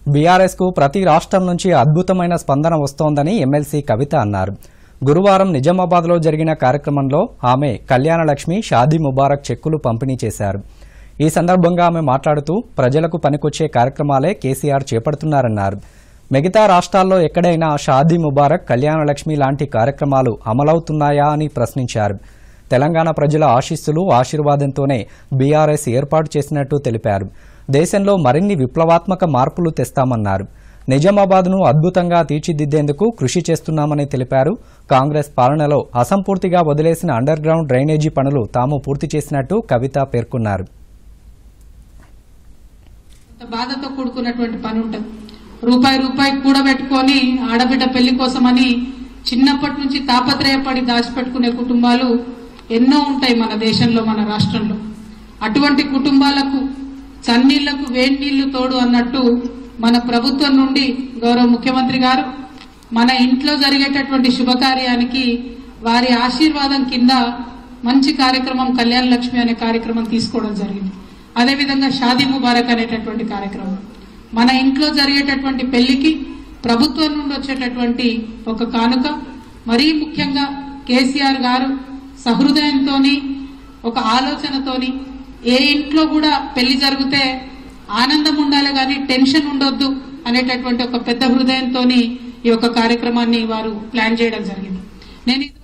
బీఆర్ఎస్కు ప్రతి రాష్ట్రం నుంచి అద్భుతమైన స్పందన వస్తోందని ఎమ్మెల్సీ కవిత అన్నారు గురువారం నిజామాబాద్లో జరిగిన కార్యక్రమంలో ఆమె కళ్యాణలక్ష్మి షాదీ ముబారక్ చెక్కులు పంపిణీ చేశారు ఈ సందర్భంగా ఆమె మాట్లాడుతూ ప్రజలకు పనికొచ్చే కార్యక్రమాలే కేసీఆర్ చేపడుతున్నారన్నారు మిగతా రాష్ట్రాల్లో ఎక్కడైనా షాదీ ముబారక్ కళ్యాణలక్ష్మి లాంటి కార్యక్రమాలు అమలవుతున్నాయా అని ప్రశ్నించారు తెలంగాణ ప్రజల ఆశీస్సులు ఆశీర్వాదంతోనే బీఆర్ఎస్ ఏర్పాటు చేసినట్టు తెలిపారు దేశంలో మరిన్ని విప్లవాత్మక మార్పులు తెస్తామన్నారు నిజామాబాద్ను అద్భుతంగా తీర్చిదిద్దేందుకు కృషి చేస్తున్నామని తెలిపారు కాంగ్రెస్ పాలనలో అసంపూర్తిగా వదిలేసిన అండర్ గ్రౌండ్ డ్రైనేజీ పనులు తాము పూర్తి చేసినట్టు కవిత పేర్కొన్నారు కొంత బాధతో కూడుకున్నటువంటి పని ఉంటుంది రూపాయి రూపాయి కూడబెట్టుకొని ఆడబిడ్డ పెళ్లి కోసమని చిన్నప్పటి నుంచి తాపత్రయపడి దాచిపెట్టుకునే కుటుంబాలు ఎన్నో ఉంటాయి మన దేశంలో మన రాష్ట్రంలో అటువంటి కుటుంబాలకు చన్నీళ్లకు వేడి నీళ్లు తోడు అన్నట్టు మన ప్రభుత్వం నుండి గౌరవ ముఖ్యమంత్రి గారు మన ఇంట్లో జరిగేటటువంటి శుభకార్యానికి వారి ఆశీర్వాదం కింద మంచి కార్యక్రమం కళ్యాణ లక్ష్మి అనే కార్యక్రమం తీసుకోవడం జరిగింది అదేవిధంగా షాదీ ముబారక్ అనేటటువంటి కార్యక్రమం మన ఇంట్లో జరిగేటటువంటి పెళ్లికి ప్రభుత్వం నుండి వచ్చేటటువంటి ఒక కానుక మరీ ముఖ్యంగా కేసీఆర్ గారు సహృదయంతోని ఒక ఆలోచనతోని ఏ ఇంట్లో కూడా పెళ్లి జరిగితే ఆనందం ఉండాలి కానీ టెన్షన్ ఉండొద్దు అనేటటువంటి ఒక పెద్ద హృదయంతోని ఈ యొక్క కార్యక్రమాన్ని వారు ప్లాన్ చేయడం జరిగింది నేను